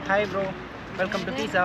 Hi bro, welcome to Pizza.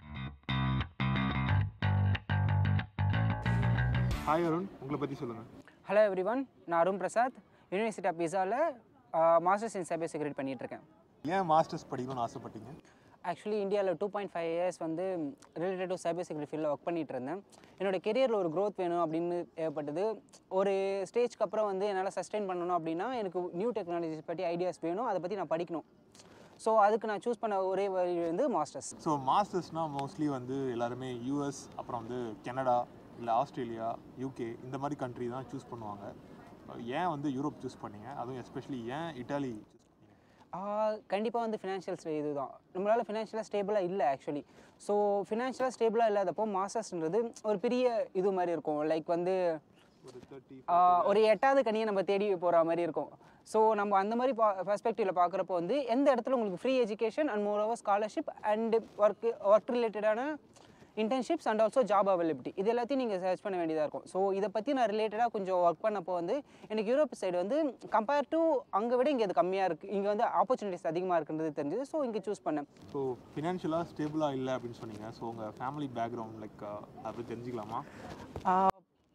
Hi Arun உங்களை பற்றி சொல்லுங்கள் ஹலோ எவ்ரி ஒன் நான் அருண் பிரசாத் யூனிவர்சிட்டி ஆஃப் பிஸாவில் மாஸ்டர்ஸ் இன் சைபர் செக்யூரிட்டி பண்ணிகிட்ருக்கேன் ஏன் மாஸ்டர்ஸ் படிக்கணும்னு ஆசைப்பட்டீங்க ஆக்சுவலி இந்தியாவில் டூ பாயிண்ட் ஃபைவ் இயர்ஸ் வந்து ரிலேட்டட் டு சைபர் செக்யூரிட்டி ஃபீல்டில் ஒர்க் பண்ணிட்டு இருந்தேன் என்னோட கெரியரில் ஒரு growth வேணும் அப்படின்னு ஏற்பட்டது ஒரு ஸ்டேஜ்க்கு அப்புறம் வந்து என்னால் சஸ்டெயின் பண்ணணும் அப்படின்னா எனக்கு நியூ டெக்னாலஜிஸ் பற்றி ஐடியாஸ் வேணும் அதை பற்றி நான் படிக்கணும் ஸோ அதுக்கு நான் சூஸ் பண்ண ஒரே வழி வந்து மாஸ்டர்ஸ் ஸோ மாஸ்டர்ஸ்னால் மோஸ்ட்லி வந்து எல்லாருமே யூஎஸ் அப்புறம் வந்து கனடா இல்லை ஆஸ்திரேலியா யூகே இந்த மாதிரி கண்ட்ரி தான் சூஸ் பண்ணுவாங்க ஏன் வந்து யூரோப் சூஸ் பண்ணீங்க அதுவும் எஸ்பெஷலி ஏன் இட்டாலி சூஸ் பண்ணீங்க கண்டிப்பாக வந்து ஃபினான்ஷியல்ஸ் இதுதான் நம்மளால் ஃபினான்ஷியலாக ஸ்டேபிளாக இல்லை ஆக்சுவலி ஸோ ஃபினான்ஷியலாக ஸ்டேபிளாக இல்லாதப்போ மாஸ்டர்ஸ்ன்றது ஒரு பெரிய இது மாதிரி இருக்கும் லைக் வந்து ஒரு தேர்ட்டி ஆஹ், ஒரு எட்டாவது கனியை நம்ம தேடி போகிற மாதிரி இருக்கும் ஸோ நம்ம அந்த மாதிரி பா பெர்ஸ்பெக்டிவில் பார்க்குறப்போ வந்து எந்த இடத்துல உங்களுக்கு free education and moreover scholarship and work work ரிலேட்டடான internships and also job availability இது எல்லாத்தையும் நீங்கள் சர்ச் பண்ண வேண்டியதாக இருக்கும் ஸோ இதை பற்றி நான் ரிலேட்டடாக கொஞ்சம் ஒர்க் பண்ணப்போ வந்து எனக்கு யூரோப் சைடு வந்து கம்பேர் டு அங்கே விட இங்கே இது கம்மியாக இருக்குது இங்கே வந்து ஆப்பர்ச்சுனிட்டிஸ் அதிகமாக இருக்குன்றது தெரிஞ்சது ஸோ இங்கே சூஸ் பண்ணேன் ஸோ ஃபினான்ஷியலாக ஸ்டேபிளாக இல்லை அப்படின்னு சொன்னீங்க ஸோ உங்கள் ஃபேமிலி பேக்ரவுண்ட் லைக் அப்படி தெரிஞ்சுக்கலாமா ஆஹ்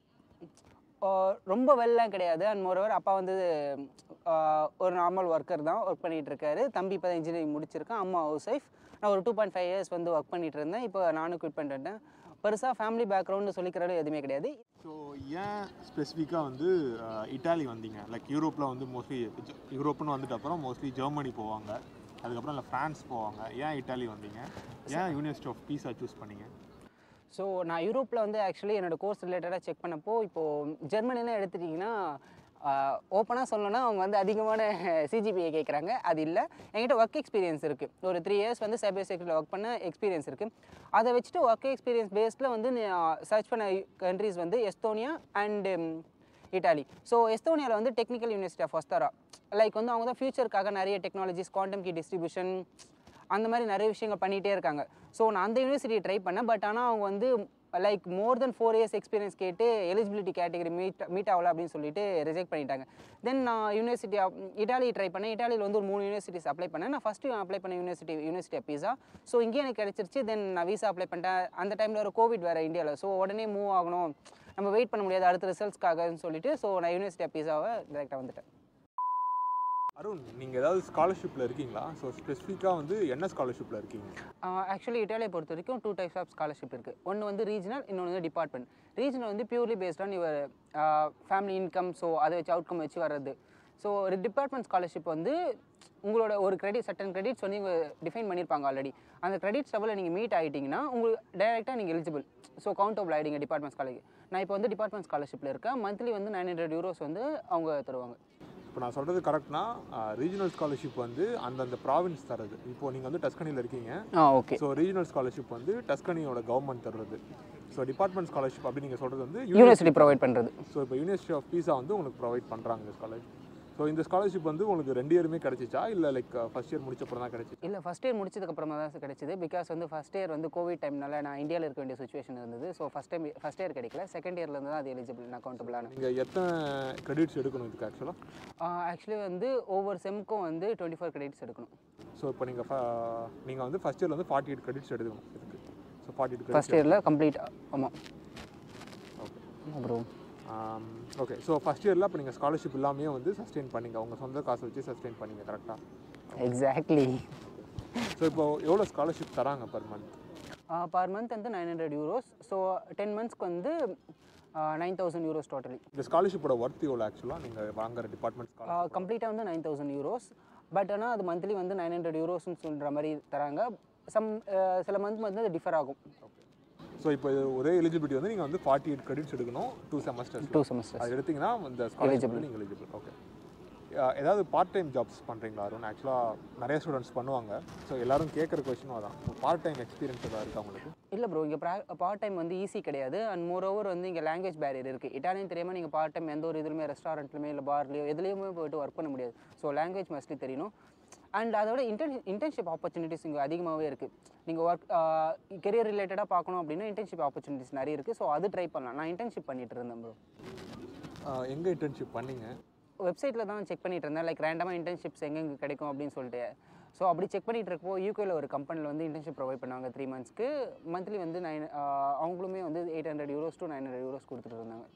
ஆஹ் ரொம்ப வெல்லாம் கிடையாது அண்ட் மோரோவர் அப்பா வந்து ஆஹ் ஒரு நார்மல் ஒர்க்கர் தான் ஒர்க் பண்ணிட்டு இருக்காரு தம்பி இப்போ தான் இன்ஜினியரிங் முடிச்சிருக்கேன் அம்மா ஹவுஸ் ஒய்ஃப் நான் ஒரு டூ பாயிண்ட் ஃபைவ் இயர்ஸ் வந்து ஒர்க் பண்ணிட்டு இருந்தேன் இப்போ நானும் குவிட் பண்ணிட்டேன் பெருசாக ஃபேமிலி பேக்ரவுண்டு சொல்லிக்கிறது எதுவுமே கிடையாது ஸோ ஏன் ஸ்பெசிஃபிக்காக வந்து அஹ், இட்டாலி வந்தீங்க லைக் யூரோப்பில் வந்து மோஸ்ட்லி யூரோப்னு வந்துட்டு அப்புறம் மோஸ்ட்லி ஜெர்மனி போவாங்க அதுக்கப்புறம் இல்லை ஃப்ரான்ஸ் போவாங்க ஏன் இட்டாலி வந்தீங்க ஏன் யூனிவர்சிட்டி ஆஃப் பீஸா சூஸ் பண்ணீங்க ஸோ நான் யூரோப்பில் வந்து ஆக்சுவலி என்னோட கோர்ஸ் ரிலேட்டடாக செக் பண்ணப்போ இப்போது ஜெர்மனிலாம் எடுத்துட்டிங்கன்னா ஓப்பனாக சொல்லணும்னா அவங்க வந்து அதிகமான சிஜிபிஏ கேட்குறாங்க அது இல்லை என்கிட்ட ஒர்க் எக்ஸ்பீரியன்ஸ் இருக்குது ஒரு த்ரீ இயர்ஸ் வந்து சைபர் செக்யூரிட்டியில் ஒர்க் பண்ண எக்ஸ்பீரியன்ஸ் இருக்குது அதை வச்சுட்டு ஒர்க் எக்ஸ்பீரியன்ஸ் பேஸில் வந்து சர்ச் பண்ண கண்ட்ரீஸ் வந்து எஸ்தோனியா அண்டு இட்டாலி ஸோ எஸ்தோனியாவில் வந்து டெக்னிக்கல் யூனிவர்சிட்டி ஆஃப் ஒஸ்தாரா லைக் வந்து அவங்க தான் ஃபியூச்சருக்காக நிறைய டெக்னாலஜிஸ் குவாண்டம் கீ டிஸ்ட்ரிபியூஷன் அந்த மாதிரி நிறைய விஷயங்கள் பண்ணிகிட்டே இருக்காங்க ஸோ நான் அந்த யூனிவர்சிட்டி ட்ரை பண்ணேன் பட் ஆனால் அவங்க வந்து like more then four years experience கேட்டு எலிஜிபிலிட்டி கேட்டகரி மீட் மீட் ஆகல அப்படின்னு சொல்லிட்டு ரிஜெக்ட் பண்ணிட்டாங்க தென் நான் யூனிவர்சிட்டி ஆஃப் இட்டாலி ட்ரை பண்ணேன் இட்டாலியில் வந்து ஒரு மூணு யூனிவர்சிட்டிஸ் அப்ளை பண்ணேன் நான் ஃபஸ்ட்டு அப்ளை பண்ண university university of Pisa so இங்கேயே எனக்கு கிடச்சிருச்சு தென் நான் வீசா அப்ளை பண்ணிட்டேன் அந்த டைமில் ஒரு கோவிட் வேறு இந்தியாவில் ஸோ உடனே மூவ் ஆகணும் நம்ம வெயிட் பண்ண முடியாது அடுத்த ரிசல்ட்ஸ்க்காகன்னு சொல்லிட்டு ஸோ நான் யூனிவர்சிட்டி ஆஃப் பீஸாவை டேரெக்டாக வந்துட்டேன் அருண் நீங்கள் ஏதாவது ஸ்காலர்ஷிப்பில் இருக்கீங்களா ஸோ ஸ்பெசிஃபிக்காக வந்து என்ன ஸ்காலர்ஷிப்பில் இருக்கீங்க ஆக்சுவலி இட்டாலியை பொறுத்த வரைக்கும் டூ டைப்ஸ் ஆஃப் ஸ்காலர்ஷிப் இருக்குது ஒன்று வந்து ரீஜனல் இன்னொன்று வந்து டிபார்ட்மெண்ட் ரீஜனல் வந்து purely based on your family income so அதை வச்சு அவுட்கம் வச்சு வர்றது ஸோ ஒரு டிபார்ட்மெண்ட் ஸ்காலர்ஷிப் வந்து உங்களோட ஒரு கிரெடிட் சட்டன் கிரெடிட்ஸ் வந்து இவங்க டிஃபைன் பண்ணியிருப்பாங்க ஆல்ரெடி அந்த கிரெடிட் லெவலில் நீங்கள் மீட் ஆகிட்டிங்கன்னா உங்களுக்கு டைரெக்டாக நீங்கள் எலிஜிபிள் ஸோ கவுண்டபிள் ஆகிடுங்க டிபார்ட்மெண்ட் ஸ்காலர்ஷிப் நான் இப்போ வந்து டிபார்ட்மெண்ட் ஸ்காலர்ஷிப்பில் இருக்கேன் மந்த்லி வந்து நைன் ஹண்ட்ரட் யூரோஸ் வந்து அவங்க தருவாங்க இப்போ நான் சொல்கிறது கரெக்ட்னா ரீஜனல் ஸ்காலர்ஷிப் வந்து அந்தந்த ப்ராவின்ஸ் தரது இப்போ நீங்கள் வந்து டஸ்கனியில் இருக்கீங்க ஆ ஓகே ஸோ ரீஜனல் ஸ்காலர்ஷிப் வந்து டஸ்கனியோட கவர்மெண்ட் தர்றது ஸோ டிபார்ட்மெண்ட் ஸ்காலர்ஷிப் அப்படி நீங்கள் சொல்கிறது வந்து யூனிவர்சிட்டி ப்ரொவைட் பண்ணுறது ஸோ இப்போ யூனிவர்சிட்டி ஆஃப் பீஸா வந்து உங்களுக்கு ப்ரொவைட் பண்ணுறாங்க இந்த ஸ்காலர்ஷிப் ஸோ இந்த ஸ்காலர்ஷிப் வந்து உங்களுக்கு ரெண்டு இயருமே கிடைச்சிச்சா இல்லை லைக் ஃபர்ஸ்ட் இயர் முடிச்சப்பறம் தான் கிடைச்சிச்சா இல்லை ஃபஸ்ட் இயர் முடிச்சதுக்கப்புறமா தான் கிடைச்சிது பிகாஸ் வந்து ஃபஸ்ட் இயர் வந்து கோவிட் டைம்னால நான் இந்தியாவில் இருக்க வேண்டிய சுச்சுவேஷன் இருந்தது so first time first year கிடைக்கல செகண்ட் இயர்லேருந்து தான் அது எலிஜிபிள் நான் கவுண்டபிளான நீங்கள் எத்தனை கிரெடிட்ஸ் எடுக்கணும் இதுக்கு ஆக்சுவலாக ஆக்சுவலி வந்து ஒவ்வொரு செம்க்கும் வந்து டுவெண்ட்டி ஃபோர் கிரெடிட்ஸ் எடுக்கணும் ஸோ இப்போ நீங்கள் நீங்கள் வந்து ஃபர்ஸ்ட் இயரில் வந்து ஃபார்ட்டி எயிட் கிரெடிட்ஸ் எடுக்கணும் இதுக்கு ஸோ ஃபார்ட்டி எயிட் ஃபஸ்ட் இயரில் கம்ப்ளீட் ஆமாம் okay bro okay so first இயரில் அப்போ நீங்கள் ஸ்காலர்ஷிப் இல்லாமே வந்து சஸ்டெயின் பண்ணீங்க உங்கள் சொந்த காசை வச்சு சஸ்டெயின் பண்ணீங்க கரெக்டாக எக்ஸாக்ட்லி ஸோ இப்போ எவ்வளோ ஸ்காலர்ஷிப் தராங்க பர் மந்த் பர் மந்த் வந்து nine hundred euros so ten மந்த்ஸ்க்கு வந்து நைன் தௌசண்ட் யூரோஸ் டோட்டலி இந்த ஸ்காலர்ஷிப்போட ஒர்த் எவ்வளோ ஆக்சுவலாக நீங்கள் வாங்குற டிபார்ட்மெண்ட் ஸ்காலர் கம்ப்ளீட்டாக வந்து நைன் தௌசண்ட் யூரோஸ் பட் ஆனால் அது மந்த்லி வந்து நைன் ஹண்ட்ரட் யூரோஸ்னு சொல்கிற மாதிரி தராங்க சம் சில மந்த் வந்து அது டிஃபர் ஆகும் ஸோ இப்போ இது ஒரே எலிஜிபிலிட்டி வந்து நீங்கள் வந்து ஃபார்ட்டி எயிட் கிரெடிட்ஸ் எடுக்கணும் டூ செமஸ்டர்ஸ் டூ செமஸ்டர்ஸ் அது எடுத்தீங்கன்னா இந்த ஸ்காலர்ஷிப் நீங்கள் எலிஜிபிள் ஓகே ஏதாவது பார்ட் டைம் ஜாப்ஸ் பண்ணுறீங்களா அருண் ஆக்சுவலாக நிறைய ஸ்டூடெண்ட்ஸ் பண்ணுவாங்க ஸோ எல்லாரும் கேட்குற கொஷினும் அதான் பார்ட் டைம் எக்ஸ்பீரியன்ஸ் ஏதாவது இருக்கா உங்களுக்கு இல்லை ப்ரோ இங்கே பார்ட் டைம் வந்து ஈஸி கிடையாது அண்ட் மோர் ஓவர் வந்து இங்கே லாங்குவேஜ் பேரியர் இருக்குது இட்டாலியன் தெரியாமல் நீங்கள் பார்ட் டைம் எந்த ஒரு இதுலையுமே ரெஸ்டாரண்ட்லையுமே இல்லை பார்லையோ எதுலேயுமே போயிட்டு ஒர்க் பண்ண முடியாது ஸோ லாங்குவேஜ் மஸ்ட்லி தெரியணும் அண்ட் அதோட இன்டர்ன் இன்டர்ன்ஷிப் ஆப்பர்ச்சுனிட்டிஸ் இங்கே அதிகமாகவே இருக்குது நீங்கள் ஒர்க் கெரியர் ரிலேட்டடாக பார்க்கணும் அப்படின்னா இன்டர்ன்ஷிப் ஆப்பர்ச்சுனிட்டிஸ் நிறைய இருக்குது ஸோ அது ட்ரை பண்ணலாம் நான் இன்டர்ன்ஷிப் பண்ணிட்டு இருந்தேன் ப்ரோ எங்கே இன்டர்ன்ஷிப் பண்ணீங்க வெப்சைட்டில் தான் செக் பண்ணிட்டு இருந்தேன் லைக் ரேண்டமாக இன்டர்ன்ஷிப்ஸ் எங்கெங்கே கிடைக்கும் அப்படின்னு சொல்லிட்டு ஸோ அப்படி செக் பண்ணிட்டு இருக்கப்போ யூகேல ஒரு கம்பெனியில் வந்து இன்டர்ன்ஷிப் ப்ரொவைட் பண்ணாங்க த்ரீ மந்த்ஸ்க்கு மந்த்லி வந்து நைன் அவங்களுமே வந்து eight hundred euros to nine hundred euros கொடுத்துட்டு இருந்தாங்க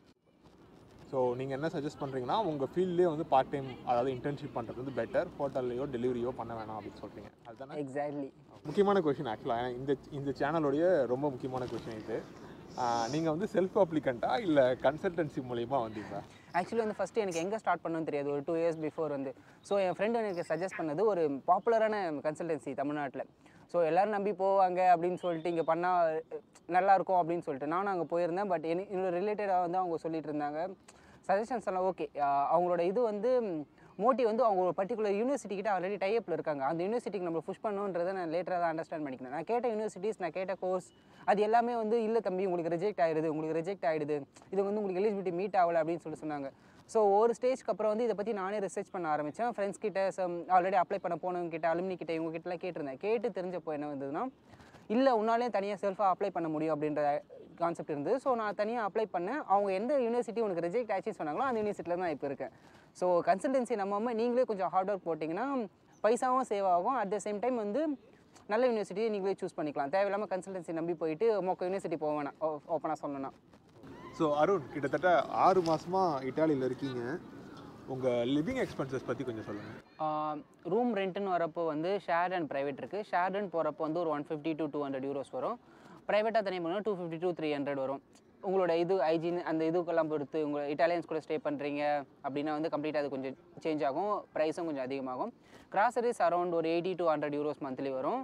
ஸோ நீங்கள் என்ன சஜஸ்ட் பண்ணுறீங்கன்னா உங்கள் ஃபீல்ட்லேயே வந்து பார்ட் டைம் அதாவது இன்டர்ன்ஷிப் பண்ணுறது வந்து பெட்டர் ஹோட்டல்லையோ டெலிவரியோ பண்ண வேணாம் அப்படின்னு சொல்கிறீங்க அதுதானே எக்ஸாக்ட்லி முக்கியமான கொஷின் ஆக்சுவலாக இந்த இந்த சேனலோடைய ரொம்ப முக்கியமான கொஷின் இது நீங்கள் வந்து செல்ஃப் அப்ளிகண்ட்டா இல்லை கன்சல்டன்சி மூலியமாக வந்தீங்களா ஆக்சுவலி வந்து ஃபஸ்ட்டு எனக்கு எங்கே ஸ்டார்ட் பண்ணணும்னு தெரியாது ஒரு டூ இயர்ஸ் பிஃபோர் வந்து ஸோ என் ஃப்ரெண்டு எனக்கு சஜஸ்ட் பண்ணது ஒரு பாப்புலரான கன்சல்டன்சி தமிழ்நாட்டில் ஸோ எல்லோரும் நம்பி போவாங்க அப்படின்னு சொல்லிட்டு இங்கே பண்ணால் நல்லா இருக்கும் அப்படின்னு சொல்லிட்டு நானும் அங்கே போயிருந்தேன் பட் என்ன என்னோட ரிலேட்டடாக வந்து அவங்க சொல்லிட்டு இருந்தாங்க சஜஷன்ஸ் எல்லாம் ஓகே அவங்களோட இது வந்து மோட்டிவ் வந்து அவங்க ஒரு பர்டிகுலர் யூனிவர்சிட்டி கிட்ட ஆல்ரெடி டைப்பில் இருக்காங்க அந்த யூனிவர்சிட்டிக்கு நம்ம புஷ் பண்ணணுன்றதை நான் லேட்டராக தான் அண்டர்ஸ்டாண்ட் பண்ணிக்கிறேன் நான் கேட்ட யூனிவர்சிட்டிஸ் நான் கேட்ட கோர்ஸ் அது எல்லாமே வந்து இல்லை தம்பி உங்களுக்கு ரிஜெக்ட் ஆயிடுது உங்களுக்கு ரிஜெக்ட் ஆயிடுது இது வந்து உங்களுக்கு எலிஜிபிலிட்டி மீட் ஆகலை அப்படின்னு சொல்லி சொன்னாங்க ஸோ ஒரு ஸ்டேஜ்க்கு அப்புறம் வந்து இதை பற்றி நானே ரிசர்ச் பண்ண ஆரம்பித்தேன் ஃப்ரெண்ட்ஸ் கிட்ட சம் ஆல்ரெடி அப்ளை பண்ண போனவங்க கிட்ட அலுமினி கிட்ட இவங்க கிட்டலாம் கேட்டிருந்தேன் கேட்டு தெரிஞ்சப்போ என்ன வந்ததுன்னா இல்லை உன்னாலே தனியாக செல்ஃபாக அப்ளை பண்ண முடியும் அப்படின்ற கான்செப்ட் இருந்தது ஸோ நான் தனியாக அப்ளை பண்ணேன் அவங்க எந்த யூனிவர்சிட்டி உனக்கு ரிஜெக்ட் ஆச்சுன்னு சொன்னாங்களோ அந்த யூனிவர்சிட்டியில் தான் இப்போ இருக்கேன் ஸோ கன்சல்டன்சி நம்ம நீங்களே கொஞ்சம் ஹார்ட் ஒர்க் போட்டிங்கன்னா பைசாவும் சேவ் ஆகும் அட் த சேம் டைம் வந்து நல்ல யூனிவர்சிட்டியை நீங்களே சூஸ் பண்ணிக்கலாம் தேவையில்லாமல் கன்சல்டன்சி நம்பி போயிட்டு மொக்க யூனிவர்சிட்டி போக வேணாம் ஓப்பனாக சொல்லணும்னா ஸோ அருண் கிட்டத்தட்ட ஆறு மாசமாக இட்டாலியில் இருக்கீங்க உங்கள் லிவிங் எக்ஸ்பென்சஸ் பற்றி கொஞ்சம் சொல்லுங்கள் ரூம் ரெண்ட்டுன்னு வரப்போ வந்து ஷேர் அண்ட் ப்ரைவேட் இருக்குது ஷேர்டுன்னு போகிறப்போ வந்து ஒரு one fifty to two hundred euros வரும் ப்ரைவேட்டாக தனியாக போனால் two fifty to three hundred வரும் உங்களோட இது ஹைஜீன் அந்த இதுக்கெல்லாம் பொறுத்து உங்கள் இட்டாலியன்ஸ் கூட ஸ்டே பண்ணுறீங்க அப்படின்னா வந்து கம்ப்ளீட்டாக அது கொஞ்சம் சேஞ்ச் ஆகும் ப்ரைஸும் கொஞ்சம் அதிகமாகும் கிராசரிஸ் அரௌண்ட் ஒரு eighty to hundred euros monthly வரும்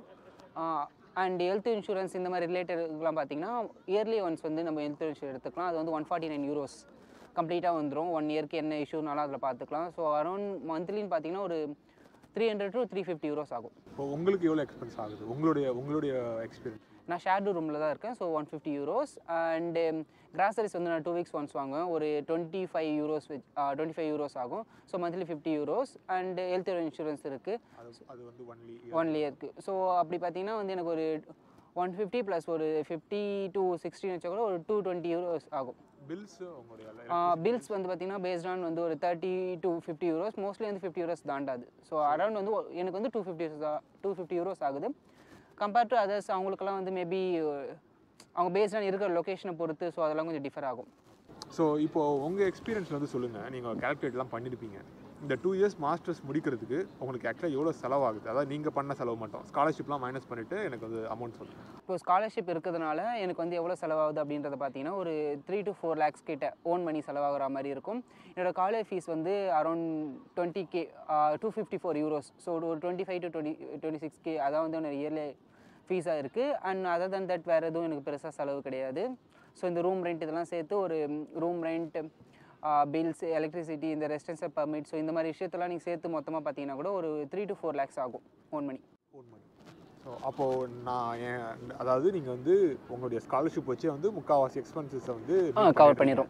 அண்ட் ஹெல்த் இன்சூரன்ஸ் இந்த மாதிரி ரிலேட்டட்லாம் பார்த்தீங்கன்னா இயர்லி ஒன்ஸ் வந்து நம்ம ஹெல்த் இன்சூரன்ஸ் எடுத்துக்கலாம் அது வந்து ஒன் ஃபார்ட்டி நைன் யூரோஸ் கம்ப்ளீட்டாக வந்துடும் ஒன் இயர்க்கு என்ன இஷ்யூனாலும் அதில் பார்த்துக்கலாம் ஸோ அரௌண்ட் மந்த்லின்னு பார்த்தீங்கன்னா ஒரு three hundred to three fifty euros ஆகும் இப்போ உங்களுக்கு எவ்வளோ எக்ஸ்பென்ஸ் ஆகுது உங்களுடைய உங்களுடைய எக்ஸ்பீரியன்ஸ் நான் ஷேர்டு ரூமில் தான் இருக்கேன் so one fifty euros and groceries வந்து நான் டூ வீக்ஸ் ஒன்ஸ் வாங்குவேன் ஒரு twenty five euros twenty five euros ஆகும் so monthly fifty euros and health insurance இருக்குது அது அது வந்து ஒன்லி ஒன் இயர்க்கு ஸோ அப்படி பார்த்தீங்கன்னா வந்து எனக்கு ஒரு ஒன் ஃபிஃப்டி ப்ளஸ் ஒரு ஃபிஃப்டி டூ சிக்ஸ்டின்னு வச்சா கூட ஒரு டூ டுவெண்ட்டி யூரோஸ் ஆகும் பில்ஸ் உங்களுடைய பில்ஸ் வந்து பார்த்தீங்கன்னா பேஸ்ட் ஆன் வந்து ஒரு thirty to fifty euros mostly வந்து ஃபிஃப்டி யூரோஸ் தாண்டாது ஸோ அரௌண்ட் வந்து ஒ- எனக்கு வந்து two fifty two fifty euros ஆகுது கம்பேர்ட் டு அதர்ஸ் அவங்களுக்கெல்லாம் வந்து மேபி அவங்க பேஸ்ட் ஆன் இருக்கிற லொக்கேஷனை பொறுத்து ஸோ அதெல்லாம் கொஞ்சம் டிஃபர் ஆகும் ஸோ இப்போ உங்கள் எக்ஸ்பீரியன்ஸ் வந்து சொல்லுங்கள் நீங்கள் கேல்குலேட்லாம் பண்ணியிருப்பீங்க இந்த டூ இயர்ஸ் மாஸ்டர்ஸ் முடிக்கிறதுக்கு உங்களுக்கு ஆக்சுவலாக எவ்வளோ செலவாகுது அதாவது நீங்கள் பண்ண செலவு மட்டும் ஸ்காலர்ஷிப்லாம் மைனஸ் பண்ணிவிட்டு எனக்கு வந்து அமௌண்ட் சொல்லுங்கள் இப்போ ஸ்காலர்ஷிப் இருக்கிறதுனால எனக்கு வந்து எவ்வளோ செலவாகுது அப்படின்றத பார்த்தீங்கன்னா ஒரு த்ரீ டு ஃபோர் லேக்ஸ் கிட்ட ஓன் மணி செலவாகிற மாதிரி இருக்கும் என்னோட காலேஜ் ஃபீஸ் வந்து around twenty K two fifty four euros so ஒரு twenty five to twenty twenty six K அதான் வந்து என்னோட இயர்லி ஃபீஸாக இருக்குது அண்ட் அதர் தன் தட் வேறு எதுவும் எனக்கு பெருசாக செலவு கிடையாது ஸோ இந்த ரூம் ரெண்ட் இதெல்லாம் சேர்த்து ஒரு ரூம் ரெண்ட் பில்ஸ் எலக்ட்ரிசிட்டி இந்த ரெசிடென்ஷியல் பர்மிட் ஸோ இந்த மாதிரி விஷயத்தெல்லாம் நீங்கள் சேர்த்து மொத்தமாக பார்த்தீங்கன்னா கூட ஒரு த்ரீ டு ஃபோர் லேக்ஸ் ஆகும் own money own money so அப்போது நான் என் அதாவது நீங்கள் வந்து உங்களுடைய ஸ்காலர்ஷிப் வச்சே வந்து முக்கால்வாசி எக்ஸ்பென்சஸை வந்து கவர் பண்ணிடும்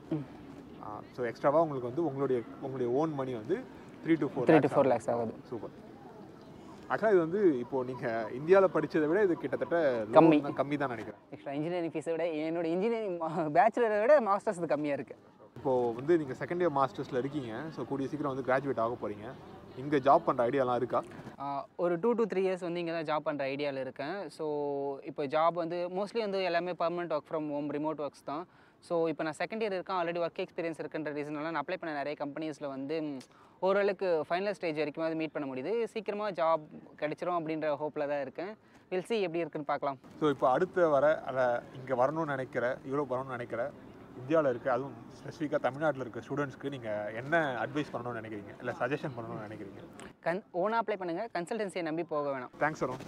ஸோ எக்ஸ்ட்ராவாக உங்களுக்கு வந்து உங்களுடைய உங்களுடைய ஓன் மணி வந்து three to four three to four lakhs ஆகுது சூப்பர் ஆக்சுவலாக இது வந்து இப்போ நீங்கள் இந்தியாவில் படிச்சதை விட இது கிட்டத்தட்ட கம்மி. கம்மி தான் நினைக்கிறேன் எக்ஸ்ட்ரா இன்ஜினியரிங் ஃபீஸை விட என்னோட இன்ஜினியரிங் பேச்சுலரை விட மாஸ்டர்ஸ் இது கம்மியாக இருக்குது இப்போது வந்து நீங்கள் செகண்ட் இயர் மாஸ்டர்ஸில் இருக்கீங்க ஸோ கூடிய சீக்கிரம் வந்து கிராஜுவேட் ஆக போகிறீங்க இங்கே ஜாப் பண்ணுற ஐடியாலாம் இருக்கா ஒரு டூ to த்ரீ இயர்ஸ் வந்து இங்கே தான் ஜாப் பண்ணுற ஐடியாவில் இருக்கேன் ஸோ இப்போ ஜாப் வந்து மோஸ்ட்லி வந்து எல்லாமே permanent work from home remote works தான் ஸோ இப்போ நான் செகண்ட் இயர் இருக்கேன் ஆல்ரெடி ஒர்க் எக்ஸ்பீரியன்ஸ் இருக்குன்ற ரீசனால நான் அப்ளை பண்ண நிறைய கம்பெனிஸில் வந்து ம், ஓரளவுக்கு ஃபைனல் ஸ்டேஜ் வரைக்கும் அது மீட் பண்ண முடியுது சீக்கிரமாக ஜாப் கிடைச்சிரும் அப்படின்ற ஹோப்பில் தான் இருக்கேன் வில் see எப்படி இருக்குன்னு பார்க்கலாம் ஸோ இப்போ அடுத்து வர அதை இங்கே வரணும்னு நினைக்கிற யூரோப் வரணும்னு நினைக்கிற இந்தியாவில் இருக்க அதுவும் ஸ்பெசிஃபிக்காக தமிழ்நாட்டில் இருக்க ஸ்டூடெண்ட்ஸ்க்கு நீங்கள் என்ன அட்வைஸ் பண்ணணும்னு நினைக்கிறீங்க இல்லை சஜஷன் பண்ணணும்னு நினைக்கிறீங்க கன் ஓனாக அப்ளை பண்ணுங்கள் கன்சல்டன்சியை நம்பி போக வேணாம் தேங்க்ஸ் வரும்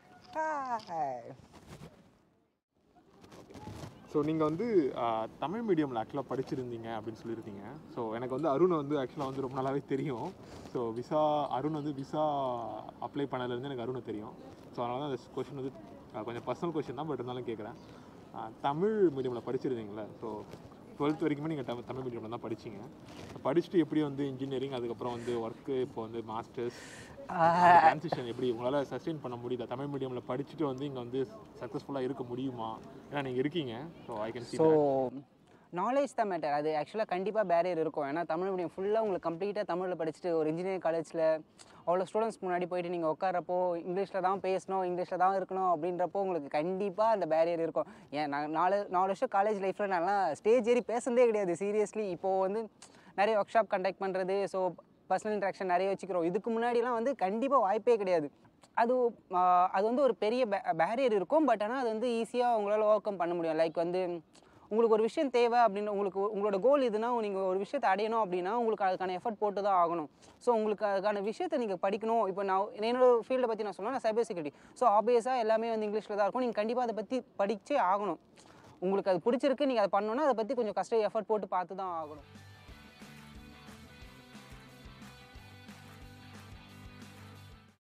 ஸோ நீங்கள் வந்து ஆஹ், தமிழ் மீடியமில் ஆக்சுவலாக படிச்சிருந்தீங்க அப்படின்னு சொல்லியிருந்தீங்க ஸோ எனக்கு வந்து அருண் வந்து ஆக்சுவலாக வந்து ரொம்ப நாளாவே தெரியும் ஸோ விசா அருண் வந்து விசா அப்ளை பண்ணதுலேருந்து எனக்கு அருணை தெரியும் ஸோ அதனால தான் அந்த கொஷின் வந்து ஆஹ், கொஞ்சம் பர்சனல் கொஷின் தான் பட் இருந்தாலும் கேட்குறேன் தமிழ் மீடியமில் படிச்சிருந்தீங்களே ஸோ டுவெல்த் வரைக்குமே நீங்கள் தமிழ் தமிழ் மீடியமில் தான் படிச்சீங்க படிச்சுட்டு எப்படி வந்து இன்ஜினியரிங் அதுக்கப்புறம் வந்து ஒர்க்கு இப்போ வந்து மாஸ்டர்ஸ் ட்ரான்சிஷன் எப்படி உங்களால் சஸ்டெயின் பண்ண முடியுதா தமிழ் மீடியமில் படிச்சுட்டு வந்து இங்கே வந்து சக்ஸஸ்ஃபுல்லாக இருக்க முடியுமா ஏன்னா நீங்கள் இருக்கீங்க so I can see so knowledge தான் மேட்டர் அது ஆக்சுவலாக கண்டிப்பாக பேரியர் இருக்கும் ஏன்னா தமிழ் மீடியம் ஃபுல்லாக உங்களுக்கு கம்ப்ளீட்டாக தமிழில் படிச்சுட்டு ஒரு இன்ஜினியரிங் காலேஜில் அவ்வளோ ஸ்டூடெண்ட்ஸ் முன்னாடி போயிட்டு நீங்கள் உட்காரப்போ இங்கிலீஷில் தான் பேசணும் இங்கிலீஷில் தான் இருக்கணும் அப்படின்றப்போ உங்களுக்கு கண்டிப்பாக அந்த பேரியர் இருக்கும் ஏன் நான் நாலு நாலு வருஷம் காலேஜ் லைஃப்பில் நான்லாம் ஸ்டேஜ் ஏறி பேசுனதே கிடையாது சீரியஸ்லி இப்போது வந்து நிறைய ஒர்க் ஷாப் கண்டக்ட் பண்ணுறது ஸோ பர்சனல் இன்ட்ராக்ஷன் நிறைய வச்சுக்கிறோம் இதுக்கு முன்னாடிலாம் வந்து கண்டிப்பாக வாய்ப்பே கிடையாது அது ஆஹ், அது வந்து ஒரு பெரிய பேரியர் இருக்கும் பட் ஆனால் அது வந்து ஈஸியாக உங்களால் ஓவர் கம் பண்ண முடியும் லைக் வந்து உங்களுக்கு ஒரு விஷயம் தேவை அப்படின்னு உங்களுக்கு உங்களோட கோல் இதுனா நீங்கள் ஒரு விஷயத்தை அடையணும் அப்படின்னா உங்களுக்கு அதுக்கான எஃபர்ட் போட்டு தான் ஆகணும் ஸோ உங்களுக்கு அதுக்கான விஷயத்தை நீங்கள் படிக்கணும் இப்போ நான் என்னோட ஃபீல்டை பற்றி நான் சொன்னால் நான் சைபர் செக்யூரிட்டி ஸோ ஆப்வியஸாக எல்லாமே வந்து இங்கிலீஷில் தான் இருக்கும் நீங்கள் கண்டிப்பாக அதை பற்றி படிச்சே ஆகணும் உங்களுக்கு அது பிடிச்சிருக்கு நீங்கள் அதை பண்ணணும்னா அதை பற்றி கொஞ்சம் கஷ்டம் எஃபர்ட் போட்டு பார்த்து தான் ஆகணும்